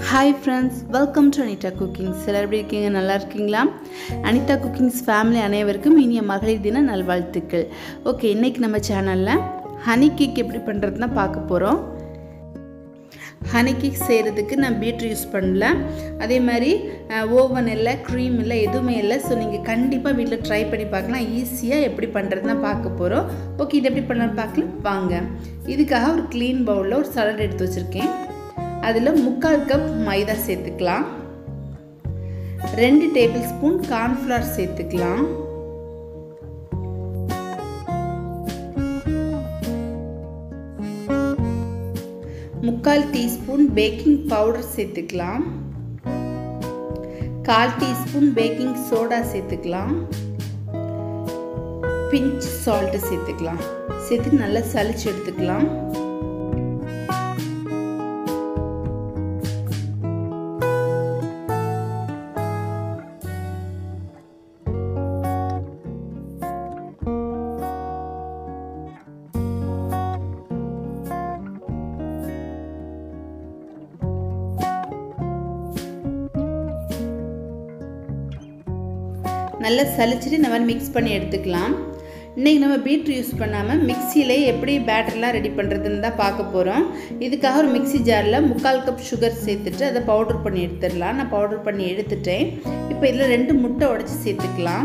hi friends welcome to Anitha cookings எல்லாரும் எப்படி இருக்கீங்க நல்லா இருக்கீங்களா அனிதா குக்கிங்ஸ் ஃபேமிலி அனைவருக்கும் இனிய மகளிர் தின நல்வாழ்த்துக்கள் ஓகே இன்றைக்கி நம்ம சேனலில் ஹனி கேக் எப்படி பண்ணுறதுனா பார்க்க போகிறோம் ஹனி கேக் செய்கிறதுக்கு நான் பீட்ரு யூஸ் பண்ணல அதே மாதிரி ஓவன் இல்லை க்ரீம் இல்லை எதுவுமே இல்லை ஸோ நீங்கள் கண்டிப்பாக வீட்டில் ட்ரை பண்ணி பார்க்கலாம் ஈஸியாக எப்படி பண்ணுறதுனா பார்க்க போகிறோம் ஓகே இது எப்படி பண்ண பார்க்கலாம் வாங்க இதுக்காக ஒரு க்ளீன் பவுலில் ஒரு சலட் எடுத்து வச்சுருக்கேன் அதில் முக்கால் கப் மைதா சேர்த்துக்கலாம் ரெண்டு டேபிள் ஸ்பூன் கார்ன்ஃப்ளவர் சேர்த்துக்கலாம் முக்கால் டீஸ்பூன் பேக்கிங் பவுடர் சேர்த்துக்கலாம் கால் டீஸ்பூன் பேக்கிங் சோடா சேர்த்துக்கலாம் பிஞ்ச் சால்ட்டு சேர்த்துக்கலாம் சேர்த்து நல்லா சளிச்சு எடுத்துக்கலாம் நல்லா சலிச்சுட்டு நம்ம மிக்ஸ் பண்ணி எடுத்துக்கலாம் இன்றைக்கி நம்ம பீட்ரு யூஸ் பண்ணாமல் மிக்சியிலே எப்படி பேட்டர்லாம் ரெடி பண்ணுறதுன்னு தான் பார்க்க போகிறோம் இதுக்காக ஒரு மிக்சி ஜாரில் முக்கால் கப் சுகர் சேர்த்துட்டு அதை பவுடர் பண்ணி எடுத்துடலாம் நான் பவுடர் பண்ணி எடுத்துட்டேன் இப்போ இதில் ரெண்டு முட்டை உடச்சி சேர்த்துக்கலாம்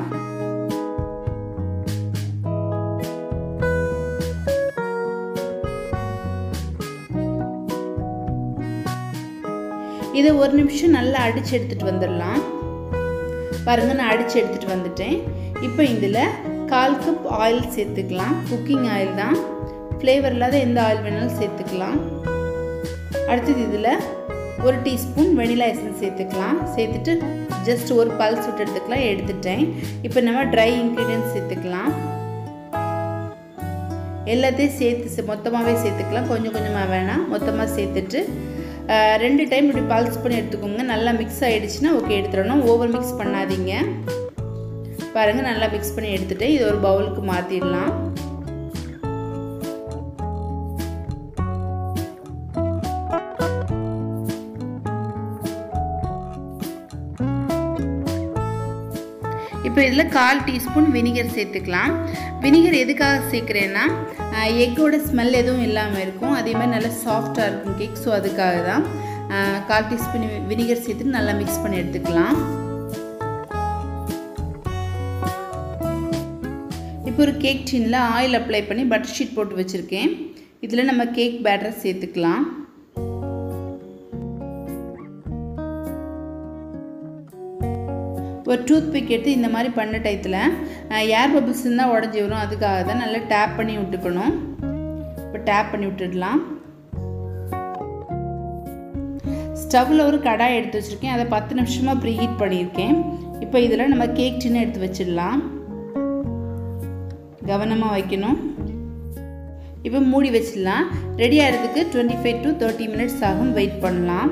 இதை ஒரு நிமிஷம் நல்லா அடித்து எடுத்துகிட்டு வந்துடலாம் பாருங்கள் நான் அடித்து எடுத்துகிட்டு வந்துட்டேன் இப்போ இதில் கால் கப் ஆயில் சேர்த்துக்கலாம் குக்கிங் ஆயில் தான் ஃப்ளேவர் இல்லாத எந்த ஆயில் வேணாலும் சேர்த்துக்கலாம் அடுத்தது இதில் ஒரு டீஸ்பூன் வெனிலா எசன்ஸ் சேர்த்துக்கலாம் சேர்த்துட்டு ஜஸ்ட் ஒரு பல்ஸ் விட்டு எடுத்துக்கலாம் எடுத்துட்டேன் இப்போ நம்ம ட்ரை இன்க்ரீடியன்ஸ் சேர்த்துக்கலாம் எல்லாத்தையும் சேர்த்து மொத்தமாகவே சேர்த்துக்கலாம் கொஞ்சம் கொஞ்சமாக வேணாம் மொத்தமாக சேர்த்துட்டு ரெண்டு டைம் இப்படி பல்ஸ் பண்ணி எடுத்துக்கோங்க நல்லா மிக்ஸ் ஆகிடுச்சுன்னா ஓகே எடுத்துடணும் ஓவர் மிக்ஸ் பண்ணாதீங்க பாருங்கள் நல்லா மிக்ஸ் பண்ணி எடுத்துகிட்டு இது ஒரு பவுலுக்கு மாற்றிடலாம் இப்போ இதில் கால் டீஸ்பூன் வினிகர் சேர்த்துக்கலாம் வினிகர் எதுக்காக சேர்க்குறேன்னா எக்கோட ஸ்மெல் எதுவும் இல்லாமல் இருக்கும் அதே மாதிரி நல்லா சாஃப்டாக இருக்கும் கேக் ஸோ அதுக்காக தான் கால் டீஸ்பூன் வினிகர் சேர்த்து நல்லா மிக்ஸ் பண்ணி எடுத்துக்கலாம் இப்போ ஒரு கேக் டின்னில் ஆயில் அப்ளை பண்ணி பட்டர் ஷீட் போட்டு வச்சுருக்கேன் இதில் நம்ம கேக் பேட்டரை சேர்த்துக்கலாம் ஒரு டூத் பிக் எடுத்து இந்த மாதிரி பண்ண டயத்தில் ஏர் பபிள்ஸ் இருந்தால் உடஞ்சி வரும் அதுக்காக தான் நல்லா டேப் பண்ணி விட்டுக்கணும் இப்போ டேப் பண்ணி விட்டுடலாம் ஸ்டவ்வில் ஒரு கடாய் எடுத்து வச்சுருக்கேன் அதை பத்து நிமிஷமாக ப்ரீ ஹீட் பண்ணியிருக்கேன் இப்போ இதில் நம்ம கேக் டின்னு எடுத்து வச்சிடலாம் கவனமாக வைக்கணும் இப்போ மூடி வச்சிடலாம் ரெடி ஆகிறதுக்கு twenty five to thirty minutes ஆகும் வெயிட் பண்ணலாம்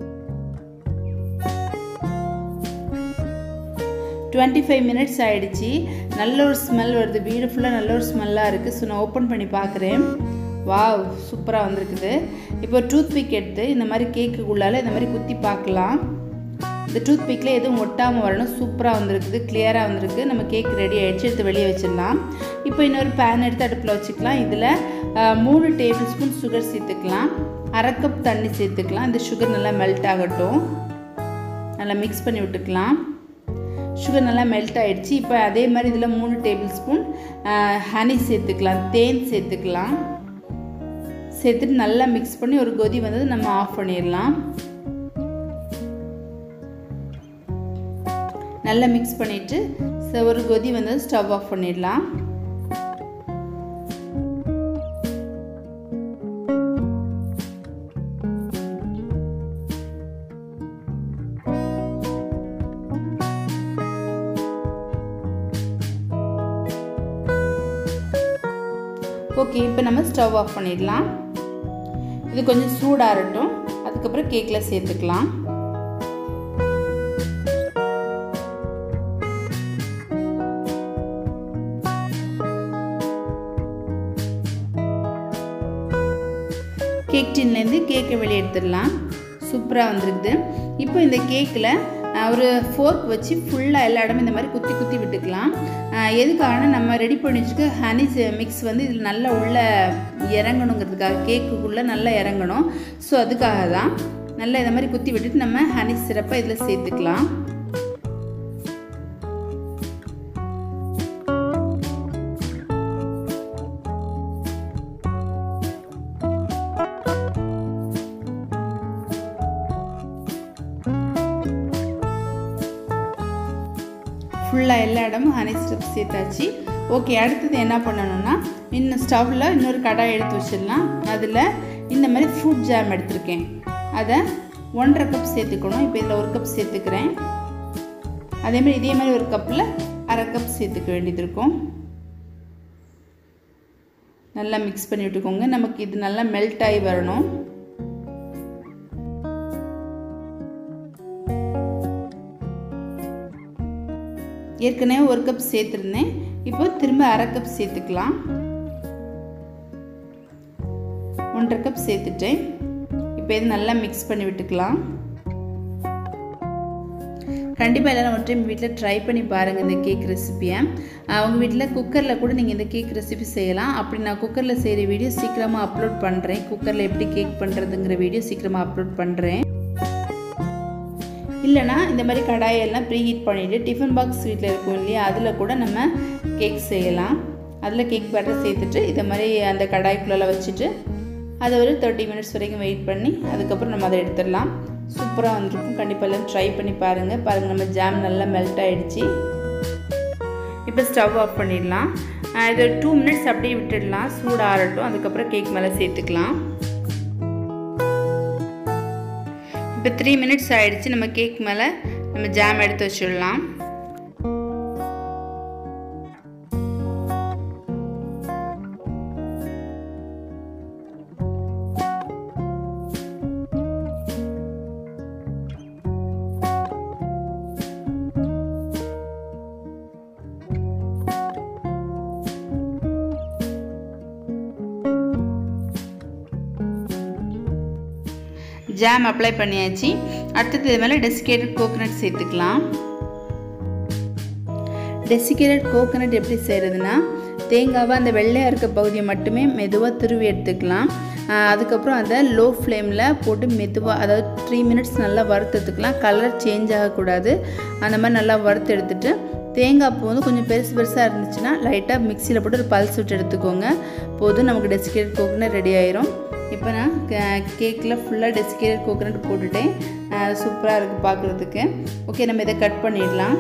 டுவெண்ட்டி ஃபைவ் மினிட்ஸ் ஆகிடுச்சி நல்ல ஒரு ஸ்மெல் வருது வீடு ஃபுல்லாக நல்ல ஒரு ஸ்மெல்லாக இருக்குது ஸோ நான் ஓப்பன் பண்ணி பார்க்குறேன் வாவ் சூப்பராக வந்திருக்குது இப்போ டூத் பிக் எடுத்து இந்த மாதிரி கேக்குக்குள்ளால் இந்த மாதிரி குத்தி பார்க்கலாம் இந்த டூத் பிக்கில் எதுவும் ஒட்டாமல் வரணும் சூப்பராக வந்திருக்குது கிளியராக வந்திருக்கு நம்ம கேக் ரெடி ஆகிடுச்சு எடுத்து வெளியே வச்சிடலாம் இப்போ இன்னொரு பேன் எடுத்து அடுப்பில் வச்சுக்கலாம் இதில் மூணு டேபிள் ஸ்பூன் சுகர் சேர்த்துக்கலாம் அரை கப் தண்ணி சேர்த்துக்கலாம் இந்த சுகர் நல்லா மெல்ட் ஆகட்டும் நல்லா மிக்ஸ் பண்ணி விட்டுக்கலாம் சுகர் நல்லா மெல்ட் ஆகிடுச்சு இப்போ அதே மாதிரி இதில் மூணு டேபிள் ஸ்பூன் ஹனி சேர்த்துக்கலாம் தேன் சேர்த்துக்கலாம் சேர்த்துட்டு நல்லா மிக்ஸ் பண்ணி ஒரு கொதி வந்தது நம்ம ஆஃப் பண்ணிடலாம் நல்லா மிக்ஸ் பண்ணிவிட்டு ஒரு கொதி வந்தது ஸ்டவ் ஆஃப் பண்ணிடலாம் ஓகே இப்போ நம்ம ஸ்டவ் ஆஃப் பண்ணிடலாம் இது கொஞ்சம் சூடாகட்டும் அதுக்கப்புறம் கேக்கில் சேர்த்துக்கலாம் கேக் டின்லேருந்து கேக்கை வெளியே எடுத்துடலாம் ஸோ சூப்பராக வந்திருக்குது இப்போ இந்த கேக்கில் ஒரு ஃபோர்க் வச்சு ஃபுல்லாக எல்லா இடமும் இந்த மாதிரி குத்தி குத்தி விட்டுக்கலாம் எதுக்காகனா நம்ம ரெடி பண்ணி வச்சுக்க ஹனி மிக்ஸ் வந்து இதில் நல்லா உள்ளே இறங்கணுங்கிறதுக்காக கேக்குக்குள்ளே நல்லா இறங்கணும் ஸோ அதுக்காக தான் நல்லா இந்த மாதிரி குத்தி விட்டுட்டு நம்ம ஹனி சிறப்பை இதில் சேர்த்துக்கலாம் ஃபுல்லாக எல்லா இடமும் ஹனி ஸ்டெப் சேர்த்தாச்சு ஓகே அடுத்தது என்ன பண்ணணும்னா இன்னும் ஸ்டவ்வில் இன்னொரு கடாய் எடுத்து வச்சிடலாம் அதில் இந்த மாதிரி ஃப்ரூட் ஜாம் எடுத்திருக்கேன் அதை ஒன்றரை கப் சேர்த்துக்கணும் இப்போ இதில் ஒரு கப் சேர்த்துக்கிறேன் அதேமாதிரி இதே மாதிரி ஒரு கப்பில் அரை கப் சேர்த்துக்க வேண்டியது இருக்கும் நல்லா மிக்ஸ் பண்ணி விட்டுக்கோங்க நமக்கு இது நல்லா மெல்ட் ஆகி வரணும் ஏற்கனவே ஒரு கப் சேர்த்துருந்தேன் இப்போ திரும்ப அரை கப் சேர்த்துக்கலாம் ஒன்றரை கப் சேர்த்துட்டேன் இப்போ இது நல்லா மிக்ஸ் பண்ணி விட்டுக்கலாம் கண்டிப்பாக எல்லோரும் ஒரு டைம் வீட்டில் ட்ரை பண்ணி பாருங்கள் இந்த கேக் ரெசிப்பியை உங்கள் வீட்டில் குக்கரில் கூட நீங்கள் இந்த கேக் ரெசிபி செய்யலாம் அப்படி நான் குக்கரில் செய்கிற வீடியோ சீக்கிரமாக அப்லோட் பண்ணுறேன் குக்கரில் எப்படி கேக் பண்ணுறதுங்கிற வீடியோ சீக்கிரமாக அப்லோட் பண்ணுறேன் இல்லைனா இந்த மாதிரி கடாயெல்லாம் ப்ரீ ஹீட் பண்ணிவிட்டு டிஃபன் பாக்ஸ் வீட்டில் இருக்கும் இல்லையா அதில் கூட நம்ம கேக் செய்யலாம் அதில் கேக் பேட்டர் சேர்த்துட்டு இதை மாதிரி அந்த கடாய்க்குள்ளே வச்சுட்டு அதை ஒரு தேர்ட்டி மினிட்ஸ் வரைக்கும் வெயிட் பண்ணி அதுக்கப்புறம் நம்ம அதை எடுத்துடலாம் சூப்பராக வந்திருக்கும் கண்டிப்பாக எல்லாம் ட்ரை பண்ணி பாருங்கள் பாருங்கள் நம்ம ஜாம் நல்லா மெல்ட் ஆகிடுச்சு இப்போ ஸ்டவ் ஆஃப் பண்ணிடலாம் இது டூ மினிட்ஸ் அப்படியே விட்டுடலாம் சூடு ஆறட்டும் அதுக்கப்புறம் கேக் மேலே சேர்த்துக்கலாம் இப்போ த்ரீ மினிட்ஸ் ஆகிடுச்சு நம்ம கேக் மேலே நம்ம ஜாம் எடுத்து வச்சிடலாம் ஜாம் அப்ளை பண்ணியாச்சு அடுத்தது இது மேலே டெசிகேட்டட் கோகோனட் சேர்த்துக்கலாம் டெசிகேட்டட் கோகோனட் எப்படி செய்கிறதுனா தேங்காவை அந்த வெள்ளையாக இருக்க பகுதியை மட்டுமே மெதுவாக துருவி எடுத்துக்கலாம் அதுக்கப்புறம் அதை லோ ஃப்ளேமில் போட்டு மெதுவாக அதாவது த்ரீ மினிட்ஸ் நல்லா வறுத்தெடுத்துக்கலாம் கலர் சேஞ்ச் ஆகக்கூடாது அந்த மாதிரி நல்லா வறுத்து எடுத்துகிட்டு தேங்காய் பூ வந்து கொஞ்சம் பெருசு பெருசாக இருந்துச்சுன்னா லைட்டாக மிக்சியில் போட்டு ஒரு பல்ஸ் விட்டு எடுத்துக்கோங்க போதும் நமக்கு டெசிகேட்டட் கோகோனட் ரெடி ஆயிரும் இப்போ நான் கேக்கில் ஃபுல்லாக டெசிகேட்டட் கோகோனட் போட்டுட்டேன் சூப்பராக இருக்குது பார்க்குறதுக்கு ஓகே நம்ம இதை கட் பண்ணிடலாம்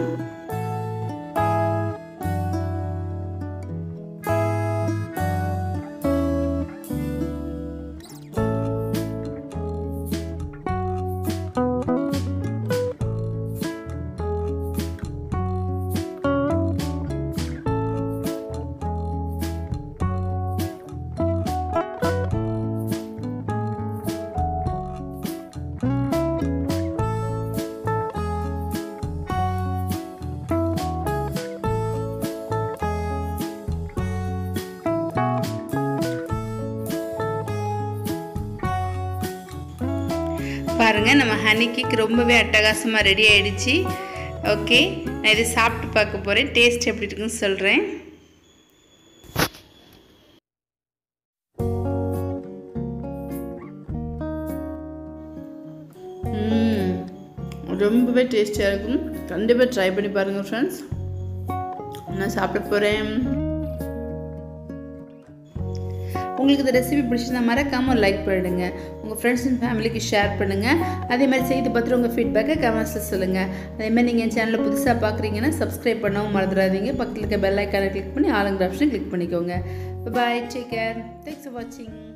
பாருங்கள் நம்ம ஹனி கேக் ரொம்பவே அட்டகாசமாக ரெடி ஆகிடுச்சு ஓகே நான் இதை சாப்பிட்டு பார்க்க போகிறேன் டேஸ்ட் எப்படி இருக்குன்னு சொல்கிறேன் ரொம்பவே டேஸ்டியாக இருக்கும் கண்டிப்பாக ட்ரை பண்ணி பாருங்கள் ஃப்ரெண்ட்ஸ் நான் சாப்பிட போகிறேன் உங்களுக்கு இந்த ரெசிபி பிடிச்சிருந்தா மறக்காமல் லைக் பண்ணிடுங்க உங்கள் ஃப்ரெண்ட்ஸ் அண்ட் ஃபேமிலிக்கு ஷேர் பண்ணுங்கள் அதே மாதிரி செய்து பார்த்துட்டு உங்கள் ஃபீட்பேக்கை கமெண்ட்ஸில் சொல்லுங்கள் அதே மாதிரி நீங்கள் என் சேனலில் புதுசாக பார்க்குறீங்கன்னா சப்ஸ்கிரைப் பண்ணவும் மறந்துடாதீங்க பக்கத்தில் இருக்க பெல் ஐக்கானை கிளிக் பண்ணி ஆளுங்கிற ஆப்ஷன் கிளிக் பண்ணிக்கோங்க bye take care thanks for வாட்சிங்